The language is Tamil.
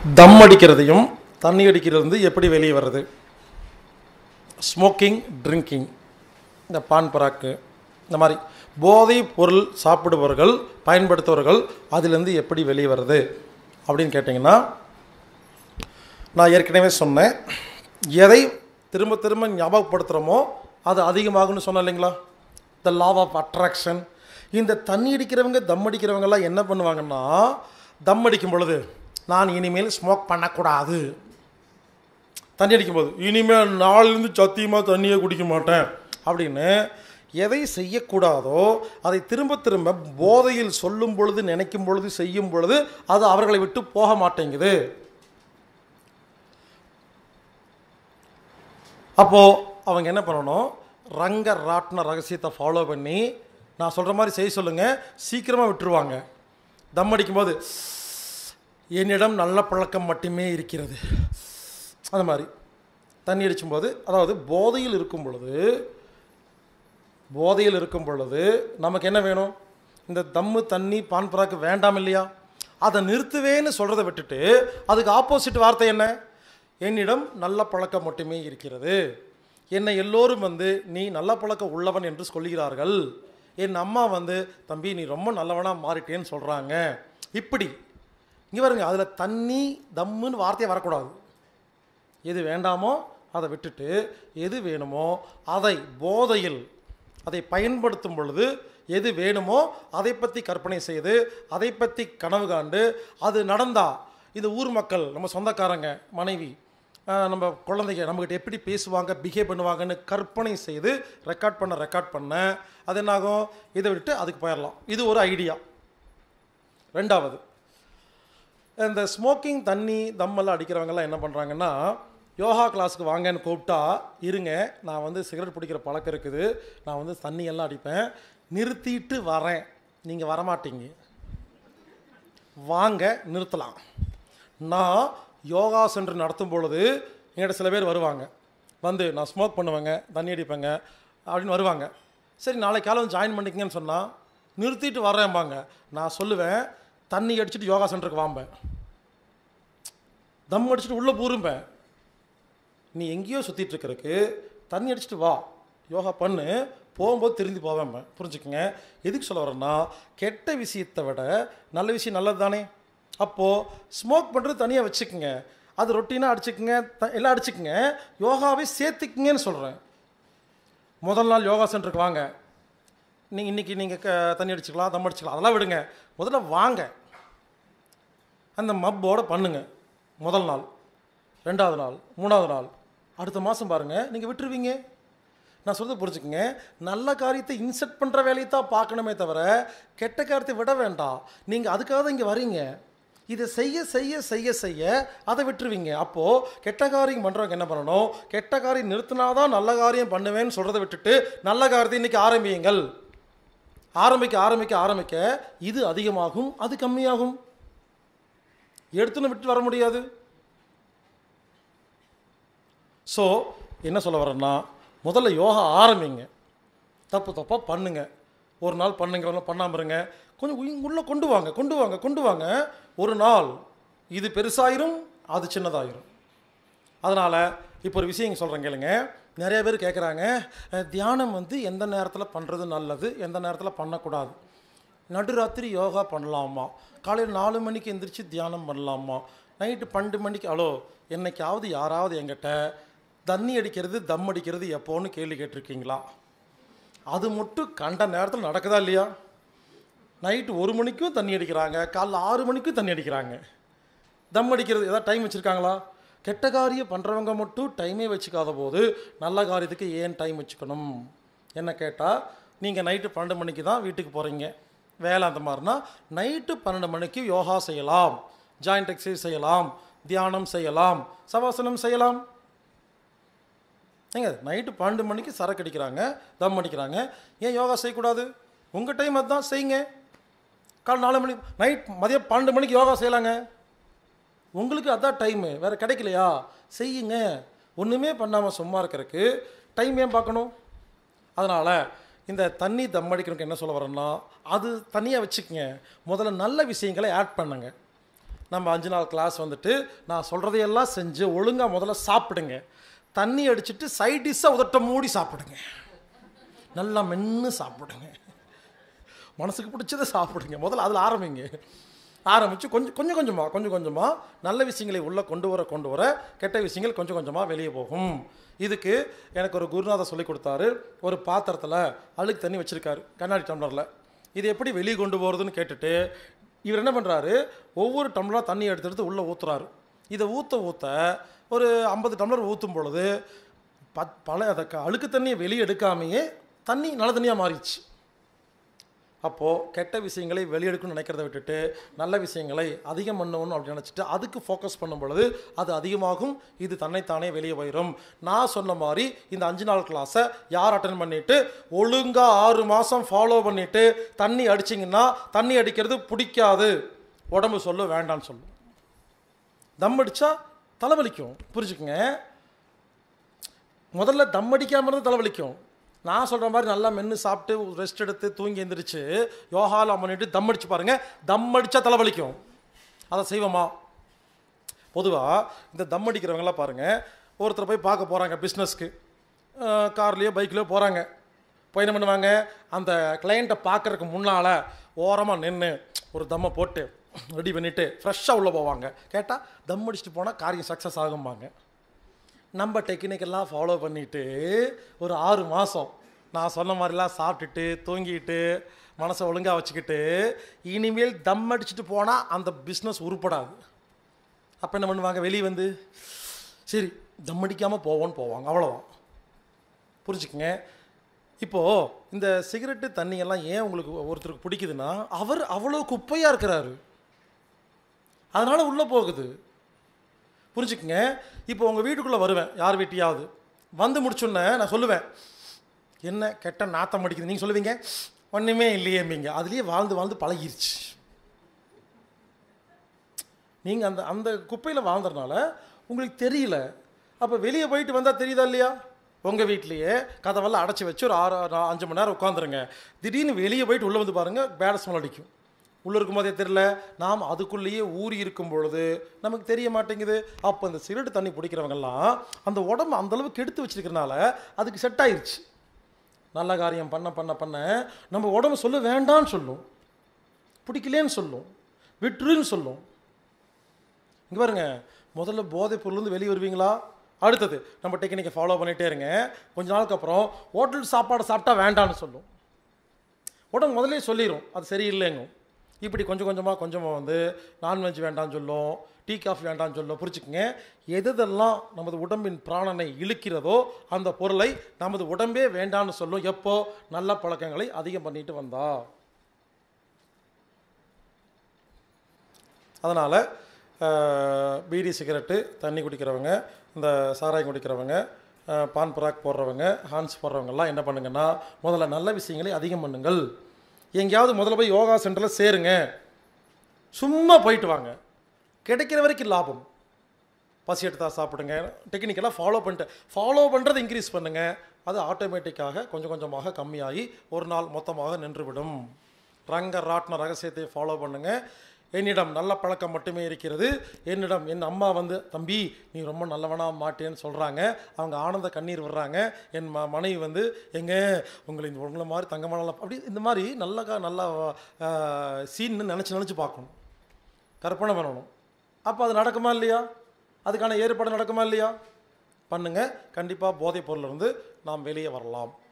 தம் அடிக்கிறதையும் தண்ணி அடிக்கிறது எப்படி வெளியே வர்றது ஸ்மோக்கிங் ட்ரிங்கிங் இந்த பான் பராக்கு இந்த மாதிரி போதைப் பொருள் சாப்பிடுபவர்கள் பயன்படுத்துபவர்கள் அதிலிருந்து எப்படி வெளியே வருது அப்படின்னு கேட்டிங்கன்னா நான் ஏற்கனவே சொன்னேன் எதை திரும்ப திரும்ப ஞாபகப்படுத்துகிறோமோ அது அதிகமாகும்னு சொன்னேன் இல்லைங்களா த லாவ் ஆஃப் அட்ராக்ஷன் இந்த தண்ணி அடிக்கிறவங்க தம் அடிக்கிறவங்கெல்லாம் என்ன பண்ணுவாங்கன்னா தம் அடிக்கும் பொழுது நான் இனிமேல் ஸ்மோக் பண்ணக்கூடாது தண்ணி அடிக்கும்போது இனிமேல் நாளிலிருந்து சத்தியமாக தண்ணியே குடிக்க மாட்டேன் அப்படின்னு எதை செய்யக்கூடாதோ அதை திரும்ப திரும்ப போதையில் சொல்லும் பொழுது நினைக்கும் பொழுது செய்யும் பொழுது அது அவர்களை விட்டு போக மாட்டேங்குது அப்போது அவங்க என்ன பண்ணணும் ரங்க ராட்ன ரகசியத்தை ஃபாலோ பண்ணி நான் சொல்கிற மாதிரி செய்ய சொல்லுங்கள் சீக்கிரமாக விட்டுருவாங்க தம் அடிக்கும்போது என்னிடம் நல்ல பழக்கம் மட்டுமே இருக்கிறது அந்த மாதிரி தண்ணி அடிக்கும்போது அதாவது போதையில் இருக்கும் பொழுது போதையில் இருக்கும் பொழுது நமக்கு என்ன வேணும் இந்த தம்மு தண்ணி பான் பராக்கு வேண்டாம் இல்லையா அதை நிறுத்துவேன்னு சொல்கிறத விட்டுட்டு அதுக்கு ஆப்போசிட் வார்த்தை என்ன என்னிடம் நல்ல பழக்கம் மட்டுமே இருக்கிறது என்னை எல்லோரும் வந்து நீ நல்ல பழக்கம் உள்ளவன் என்று சொல்கிறார்கள் என் அம்மா வந்து தம்பி நீ ரொம்ப நல்லவனாக மாறிட்டேன்னு சொல்கிறாங்க இப்படி இங்கே பாருங்க அதில் தண்ணி தம்முன்னு வார்த்தையே வரக்கூடாது எது வேண்டாமோ அதை விட்டுட்டு எது வேணுமோ அதை போதையில் அதை பயன்படுத்தும் பொழுது எது வேணுமோ அதை பற்றி கற்பனை செய்து அதை பற்றி கனவு காண்டு அது நடந்தா இந்த ஊர் மக்கள் நம்ம சொந்தக்காரங்க மனைவி ஆஹ், நம்ம குழந்தைங்க நம்மக்கிட்ட எப்படி பேசுவாங்க பிஹேவ் பண்ணுவாங்கன்னு கற்பனை செய்து ரெக்கார்ட் பண்ண ரெக்கார்ட் பண்ண அது என்னாகும் இதை விட்டு அதுக்கு போயிடலாம் இது ஒரு ஐடியா ரெண்டாவது இந்த ஸ்மோக்கிங் தண்ணி தம்மெல்லாம் அடிக்கிறவங்கெல்லாம் என்ன பண்ணுறாங்கன்னா யோகா கிளாஸுக்கு வாங்கன்னு கூப்பிட்டா இருங்க நான் வந்து சிகரெட் பிடிக்கிற பழக்கம் இருக்குது நான் வந்து தண்ணி எல்லாம் அடிப்பேன் நிறுத்திட்டு வரேன் நீங்கள் வரமாட்டீங்க வாங்க நிறுத்தலாம் நான் யோகா சென்டர் நடத்தும் பொழுது என்கிட்ட சில பேர் வருவாங்க வந்து நான் ஸ்மோக் பண்ணுவேங்க தண்ணி அடிப்பேங்க அப்படின்னு வருவாங்க சரி நாளைக்கு காலம் ஜாயின் பண்ணிக்கங்கன்னு சொன்னால் நிறுத்திட்டு வரேன்பாங்க நான் சொல்லுவேன் தண்ணி அடிச்சுட்டு யோகா சென்டருக்கு வாம்பேன் தம் அடிச்சுட்டு உள்ளே பூரும்பேன் நீ எங்கேயோ சுற்றிட்டு இருக்கறக்கு தண்ணி அடிச்சுட்டு வா யோகா பண்ணு போகும்போது திரும்பி போவேன் புரிஞ்சுக்கங்க எதுக்கு சொல்ல வரேன்னா கெட்ட விஷயத்தை விட நல்ல விஷயம் நல்லது தானே அப்போது ஸ்மோக் பண்ணுறது தனியாக வச்சுக்கோங்க அது ரொட்டீனாக அடிச்சுக்குங்க த எல்லாம் அடிச்சுக்குங்க யோகாவே சேர்த்துக்குங்கன்னு சொல்கிறேன் முதல் நாள் யோகா சென்டருக்கு வாங்க நீங்கள் இன்றைக்கி நீங்கள் க தண்ணி அடிச்சுக்கலாம் தம் அடிச்சுக்கலாம் அதெல்லாம் விடுங்க முதல்ல வாங்க அந்த மப்போட பண்ணுங்க முதல் நாள் ரெண்டாவது நாள் மூணாவது நாள் அடுத்த மாதம் பாருங்கள் நீங்கள் விட்டுருவீங்க நான் சொல்றது புரிஞ்சுக்கங்க நல்ல காரியத்தை இன்செர்ட் பண்ணுற வேலையை தான் பார்க்கணுமே தவிர கெட்ட காரியத்தை விட வேண்டாம் நீங்கள் அதுக்காக தான் இங்கே வரீங்க இதை செய்ய செய்ய செய்ய செய்ய அதை விட்டுருவீங்க அப்போது கெட்ட காரியம் பண்ணுறவங்க என்ன பண்ணணும் கெட்ட காரியம் நிறுத்தினாதான் நல்ல காரியம் பண்ணுவேன்னு சொல்கிறத விட்டுட்டு நல்ல காரியத்தை இன்றைக்கி ஆரம்பியுங்கள் ஆரம்பிக்க ஆரம்பிக்க ஆரம்பிக்க இது அதிகமாகும் அது கம்மியாகும் எடுத்துன்னு விட்டு வர முடியாது ஸோ என்ன சொல்ல வரேன்னா முதல்ல யோகா ஆரம்பிங்க தப்பு தப்பாக பண்ணுங்க ஒரு நாள் பண்ணுங்க ஒரு நாள் பண்ணாமல் இருங்க கொஞ்சம் உய்- உள்ள கொண்டு வாங்க கொண்டு வாங்க கொண்டு வாங்க ஒரு நாள் இது பெருசாயிரும் அது சின்னதாயிரும் அதனால் இப்போ ஒரு விஷயம் சொல்கிறேன் கேளுங்க நிறைய பேர் கேட்குறாங்க அஹ், தியானம் வந்து எந்த நேரத்தில் பண்ணுறது நல்லது எந்த நேரத்தில் பண்ணக்கூடாது நடுராத்திரி யோகா பண்ணலாமா காலையில் நாலு மணிக்கு எந்திரிச்சு தியானம் பண்ணலாமா நைட்டு பன்னெண்டு மணிக்கு ஹலோ என்னைக்காவது யாராவது என்கிட்ட தண்ணி அடிக்கிறது தம் அடிக்கிறது எப்போன்னு கேள்வி கேட்டிருக்கீங்களா அது மட்டும் கண்ட நேரத்தில் நடக்குதா இல்லையா நைட்டு ஒரு மணிக்கும் தண்ணி அடிக்கிறாங்க காலைல ஆறு மணிக்கும் தண்ணி அடிக்கிறாங்க தம் அடிக்கிறது ஏதாவது டைம் வச்சுருக்காங்களா கெட்ட காரியம் பண்ணுறவங்க மட்டும் டைமே வச்சுக்காத போது நல்ல காரியத்துக்கு ஏன் டைம் வச்சுக்கணும் என்ன கேட்டால் நீங்கள் நைட்டு பன்னெண்டு மணிக்கு தான் வீட்டுக்கு போகிறீங்க வேலை அந்த மாதிரினா நைட்டு பன்னெண்டு மணிக்கு யோகா செய்யலாம் ஜாயிண்ட் எக்ஸசைஸ் செய்யலாம் தியானம் செய்யலாம் சவாசனம் செய்யலாம் ஏங்க நைட்டு பன்னெண்டு மணிக்கு சரக்கு அடிக்கிறாங்க தம் அடிக்கிறாங்க ஏன் யோகா செய்யக்கூடாது உங்கள் டைம் அதுதான் செய்யுங்க காலை நாலு மணி நைட் மதியம் பன்னெண்டு மணிக்கு யோகா செய்யலாங்க உங்களுக்கு அதான் டைமு வேறு கிடைக்கலையா செய்யுங்க ஒன்றுமே பண்ணாமல் சும்மா இருக்கிறதுக்கு டைம் ஏன் பார்க்கணும் அதனால் இந்த தண்ணி தம் அடிக்கிறதுக்கு என்ன சொல்ல வரேன்னா அது தனியாக வச்சுக்கங்க முதல்ல நல்ல விஷயங்களை ஆட் பண்ணுங்க நம்ம அஞ்சு நாள் கிளாஸ் வந்துட்டு நான் சொல்கிறதையெல்லாம் செஞ்சு ஒழுங்காக முதல்ல சாப்பிடுங்க தண்ணி அடிச்சிட்டு சைட் டிஷ்ஷாக உதட்ட மூடி சாப்பிடுங்க நல்லா மென்று சாப்பிடுங்க மனசுக்கு பிடிச்சதை சாப்பிடுங்க முதல்ல அதில் ஆரம்பிங்க ஆரம்பித்து கொஞ்சம் கொஞ்சம் கொஞ்சமாக கொஞ்சம் கொஞ்சமாக நல்ல விஷயங்களை உள்ளே கொண்டு வர கொண்டு வர கெட்ட விஷயங்கள் கொஞ்சம் கொஞ்சமாக வெளியே போகும் இதுக்கு எனக்கு ஒரு குருநாதர் சொல்லி கொடுத்தாரு ஒரு பாத்திரத்தில் அழுக்கு தண்ணி வச்சுருக்காரு கண்ணாடி டம்ளரில் இது எப்படி வெளியே கொண்டு போகிறதுன்னு கேட்டுட்டு இவர் என்ன பண்ணுறாரு ஒவ்வொரு டம்ளராக தண்ணி எடுத்து எடுத்து உள்ளே ஊற்றுறாரு இதை ஊற்ற ஊற்ற ஒரு ஐம்பது டம்ளர் ஊற்றும் பொழுது பத் பல அதை க- அழுக்கு தண்ணியை வெளியே எடுக்காமையே தண்ணி நல்ல தண்ணியாக மாறிடுச்சு அப்போது கெட்ட விஷயங்களை வெளியெடுக்கணும்னு நினைக்கிறத விட்டுட்டு நல்ல விஷயங்களை அதிகம் பண்ணணும் அப்படின்னு நினச்சிட்டு அதுக்கு ஃபோக்கஸ் பண்ணும் பொழுது அது அதிகமாகும் இது தன்னைத்தானே வெளியே போயிடும் நான் சொன்ன மாதிரி இந்த அஞ்சு நாள் கிளாஸை யார் அட்டன் பண்ணிட்டு ஒழுங்காக ஆறு மாதம் ஃபாலோ பண்ணிட்டு தண்ணி அடிச்சிங்கன்னா தண்ணி அடிக்கிறது பிடிக்காது உடம்பு சொல்லும் வேண்டான்னு சொல்லும் தம் அடித்தா தலைவலிக்கும் புரிஞ்சுக்குங்க முதல்ல தம் அடிக்காமல் இருந்து தலைவலிக்கும் நான் சொல்கிற மாதிரி நல்லா மென்று சாப்பிட்டு ரெஸ்ட் எடுத்து தூங்கி எந்திரிச்சு யோகாலாம் பண்ணிட்டு தம் அடிச்சு பாருங்க தம் அடித்தா தலைவலிக்கும் அதை செய்வோமா பொதுவாக இந்த தம் அடிக்கிறவங்களாம் பாருங்கள் ஒருத்தர் போய் பார்க்க போகிறாங்க பிஸ்னஸ்க்கு கார்லேயோ பைக்லேயோ போகிறாங்க போய் என்ன பண்ணுவாங்க அந்த கிளையண்ட்டை பார்க்கறதுக்கு முன்னால் ஓரமாக நின்று ஒரு தம்மை போட்டு ரெடி பண்ணிவிட்டு ஃப்ரெஷ்ஷாக உள்ளே போவாங்க கேட்டால் தம் அடிச்சுட்டு போனால் காரியம் சக்ஸஸ் ஆகும்பாங்க நம்ம டெக்னிக்கெல்லாம் ஃபாலோ பண்ணிட்டு ஒரு ஆறு மாதம் நான் சொன்ன மாதிரிலாம் சாப்பிட்டுட்டு தூங்கிட்டு மனசை ஒழுங்காக வச்சுக்கிட்டு இனிமேல் தம் அடிச்சுட்டு போனால் அந்த பிஸ்னஸ் உருப்படாது அப்போ என்ன பண்ணுவாங்க வெளியே வந்து சரி தம் அடிக்காமல் போவோன்னு போவாங்க அவ்வளோதான் புரிஞ்சுக்கங்க இப்போது இந்த சிகரெட்டு தண்ணியெல்லாம் ஏன் உங்களுக்கு ஒருத்தருக்கு பிடிக்குதுன்னா அவர் அவ்வளோ குப்பையாக இருக்கிறாரு அதனால் உள்ளே போகுது புரிஞ்சுக்குங்க இப்போ உங்கள் வீட்டுக்குள்ளே வருவேன் யார் வீட்டையாவது வந்து முடிச்சோன்னே நான் சொல்லுவேன் என்ன கெட்ட நாத்தம் அடிக்குது நீங்கள் சொல்லுவீங்க ஒன்றுமே இல்லையேம்பிங்க அதுலேயே வாழ்ந்து வாழ்ந்து பழகிருச்சு நீங்கள் அந்த அந்த குப்பையில் வாழ்ந்ததுனால உங்களுக்கு தெரியல அப்போ வெளியே போயிட்டு வந்தால் தெரியுதா இல்லையா உங்கள் வீட்லேயே கதவெல்லாம் அடைச்சி வச்சு ஒரு ஆறு நா- அஞ்சு மணி நேரம் உட்காந்துருங்க திடீர்னு வெளியே போயிட்டு உள்ளே வந்து பாருங்கள் பேட ஸ்மெல் அடிக்கும் உள்ளே இருக்கும்போதே தெரியல நாம் அதுக்குள்ளேயே ஊறி இருக்கும் பொழுது நமக்கு தெரிய மாட்டேங்குது அப்போ இந்த சிகரெட் தண்ணி பிடிக்கிறவங்கெல்லாம் அந்த உடம்பு அந்த அளவுக்கு எடுத்து வச்சிருக்கறனால அதுக்கு செட் ஆயிருச்சு நல்ல காரியம் பண்ண பண்ண பண்ண நம்ம உடம்பு சொல்ல வேண்டாம்னு சொல்லும் பிடிக்கலேன்னு சொல்லும் விட்டுருன்னு சொல்லும் இங்கே பாருங்க முதல்ல போதைப் பொருள்லேருந்து வெளியே வருவீங்களா அடுத்தது நம்ம டெக்னிக்கை ஃபாலோ பண்ணிகிட்டே இருங்க கொஞ்ச நாளுக்கு அப்புறம் ஹோட்டல் சாப்பாடு சாப்பிட்டா வேண்டாம்னு சொல்லும் உடம்பு முதல்ல சொல்லிடும் அது சரியில்லைங்கும் இப்படி கொஞ்சம் கொஞ்சமாக கொஞ்சமாக வந்து நான்வெஜ் வேண்டாம்னு சொல்லும் டீ காஃபி வேண்டாம்னு சொல்லும் புரிச்சுக்குங்க எதெல்லாம் நமது உடம்பின் பிராணனை இழுக்கிறதோ அந்த பொருளை நமது உடம்பே வேண்டாம்னு சொல்லும் எப்போ நல்ல பழக்கங்களை அதிகம் பண்ணிட்டு வந்தா அதனால் பீடி சிகரெட்டு தண்ணி குடிக்கிறவங்க இந்த சாராயம் குடிக்கிறவங்க அஹ், பான் பராக் போடுறவங்க ஹான்ஸ் போடுறவங்கெல்லாம் என்ன பண்ணுங்கன்னா முதல்ல நல்ல விஷயங்களை அதிகம் பண்ணுங்கள் எங்கேயாவது முதல்ல போய் யோகா சென்டரில் சேருங்க சும்மா போயிட்டு வாங்க கிடைக்கிற வரைக்கும் லாபம் பசி எடுத்தா சாப்பிடுங்க டெக்னிக்கலாக ஃபாலோ பண்ணிட்டு ஃபாலோ பண்ணுறதை இன்க்ரீஸ் பண்ணுங்கள் அது ஆட்டோமேட்டிக்காக கொஞ்சம் கொஞ்சமாக கம்மியாகி ஒரு நாள் மொத்தமாக நின்றுவிடும் ரங்க ராட்ன ரகசியத்தை ஃபாலோ பண்ணுங்க என்னிடம் நல்ல பழக்கம் மட்டுமே இருக்கிறது என்னிடம் என் அம்மா வந்து தம்பி நீ ரொம்ப நல்லவனா மாட்டேன்னு சொல்கிறாங்க அவங்க ஆனந்த கண்ணீர் வர்றாங்க என் ம மனைவி வந்து எங்க உங்களை இந்த உங்களை மாதிரி தங்கமான அப்படி இந்த மாதிரி நல்ல க- நல்ல சீன்னு நினச்சி நினச்சி பார்க்கணும் கற்பனை பண்ணணும் அப்போ அது நடக்குமா இல்லையா அதுக்கான ஏற்பாடு நடக்குமா இல்லையா பண்ணுங்க கண்டிப்பாக போதைப் பொருளிலிருந்து நாம் வெளியே வரலாம்